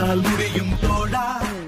உன்னால் முடியும் தோழா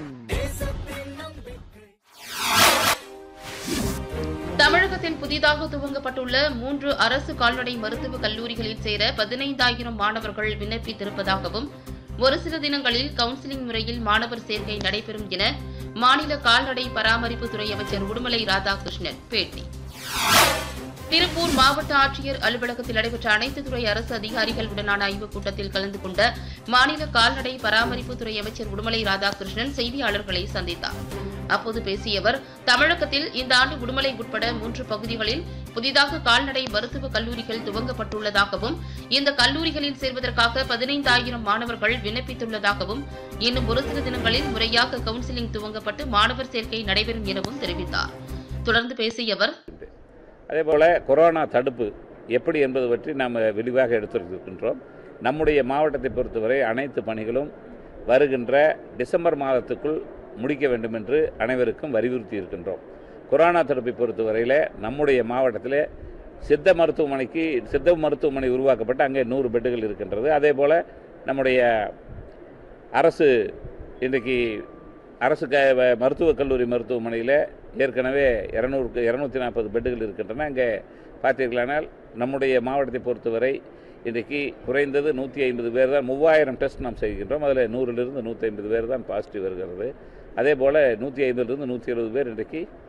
தமிழகத்தில் புதிதாக துவங்கப்பட்டுள்ள மூன்று அரசு கால்நடை மருத்துவக் கல்லூரிகளில் சேர பதினைந்தாயிரம் மாணவர்கள் விண்ணப்பித்திருப்பதாகவும் ஒரு சில தினங்களில் கவுன்சிலிங் முறையில் மாணவர் சேர்க்கை நடைபெறும் என மாநில கால்நடை பராமரிப்புத்துறை அமைச்சர் உடுமலை ராதாகிருஷ்ணன் பேட்டி திருப்பூர் மாவட்ட ஆட்சியர் அலுவலகத்தில் நடைபெற்ற அனைத்து துறை அரசு அதிகாரிகளுடனான ஆய்வுக் கூட்டத்தில் கலந்து கொண்ட மாநில கால்நடை பராமரிப்புத்துறை அமைச்சர் உடுமலை ராதாகிருஷ்ணன் செய்தியாளர்களை சந்தித்தார் அப்போது பேசிய அவர் தமிழகத்தில் இந்த ஆண்டு உடுமலை உட்பட மூன்று பகுதிகளில் புதிதாக கால்நடை மருத்துவக் கல்லூரிகள் துவங்கப்பட்டுள்ளதாகவும் இந்த கல்லூரிகளில் சேர்வதற்காக பதினைந்தாயிரம் மாணவர்கள் விண்ணப்பித்துள்ளதாகவும் இன்னும் ஒரு சில தினங்களில் முறையாக கவுன்சிலிங் துவங்கப்பட்டு மாணவர் சேர்க்கை நடைபெறும் எனவும் தெரிவித்தார் தொடர்ந்து பேசிய அவர் அதே போல் கொரோனா தடுப்பு எப்படி என்பது பற்றி நாம் விரிவாக எடுத்திருக்கின்றோம் நம்முடைய மாவட்டத்தை பொறுத்தவரை அனைத்து பணிகளும் வருகின்ற டிசம்பர் மாதத்துக்குள் முடிக்க வேண்டும் என்று அனைவருக்கும் வலியுறுத்தி இருக்கின்றோம் கொரோனா தடுப்பை பொறுத்தவரையில் நம்முடைய மாவட்டத்தில் சித்த மருத்துவமனைக்கு சித்த மருத்துவமனை உருவாக்கப்பட்டு அங்கே நூறு பெட்டுகள் இருக்கின்றது அதே போல் நம்முடைய அரசு இன்றைக்கு அரசு க வ- மருத்துவக் கல்லூரி மருத்துவமனையில் ஏற்கனவே இரநூறுக்கு இரநூத்தி நாற்பது பெட்டுகள் இருக்கின்றன அங்கே பார்த்தீர்களானால் நம்முடைய மாவட்டத்தை பொறுத்தவரை இன்றைக்கு குறைந்தது நூற்றி ஐம்பது பேர் தான் மூவாயிரம் டெஸ்ட் நாம் செய்கின்றோம் அதில் நூறிலிருந்து நூற்றி ஐம்பது பேர் தான் பாசிட்டிவ் வருகிறது அதே போல் நூற்றி ஐம்பதுலேருந்து நூற்றி எழுபது பேர் இன்றைக்கு